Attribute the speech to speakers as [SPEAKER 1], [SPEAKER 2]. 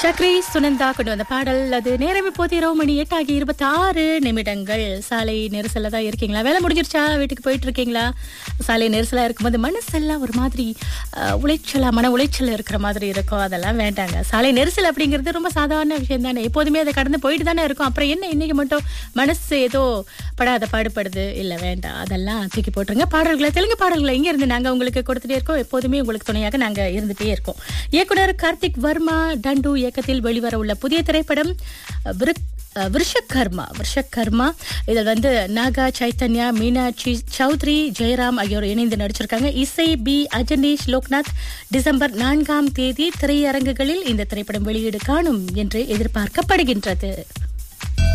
[SPEAKER 1] சக்ரி சுனந்தா கொண்டு வந்த பாடல் அது நேரம் இப்போது இரவு மணி எட்டாகி இருபத்தி ஆறு நிமிடங்கள் சாலை நெரிசல்ல தான் இருக்கீங்களா வேலை முடிஞ்சிருச்சா வீட்டுக்கு போயிட்டு இருக்கீங்களா சாலை நெரிசலா இருக்கும்போது மனசெல்லாம் ஒரு மாதிரி அஹ், உளைச்சலா மன உளைச்சல் இருக்கிற மாதிரி இருக்கும் அதெல்லாம் வேண்டாங்க சாலை நெரிசல் அப்படிங்கிறது ரொம்ப சாதாரண விஷயம் தானே எப்போதுமே அதை கடந்து போயிட்டு தானே இருக்கும் அப்புறம் என்ன இன்னைக்கு மட்டும் மனசு ஏதோ படாத பாடுபடுது இல்ல வேண்டாம் அதெல்லாம் தூக்கி போட்டுருங்க பாடல்களை தெலுங்கு பாடல்களை இங்க இருந்து நாங்க உங்களுக்கு கொடுத்துட்டே இருக்கோம் எப்போதுமே உங்களுக்கு துணையாக நாங்க இருந்துட்டே இருக்கோம் இயக்குனர் கார்த்திக் வர்மா டண்டு இயக்கத்தில் வெளிவர உள்ள புதிய திரைப்படம் விருக்- அஹ், விருஷகர்மா விருஷகர்மா இதில் வந்து நாகா சைத்தன்யா மீனாட்சி சௌத்ரி ஜெயராம் ஆகியோர் இணைந்து நடிச்சிருக்காங்க இசை பி அஜனீஷ் லோக்நாத் டிசம்பர் நான்காம் தேதி திரையரங்குகளில் இந்த திரைப்படம் வெளியீடு காணும் என்று எதிர்பார்க்கப்படுகின்றது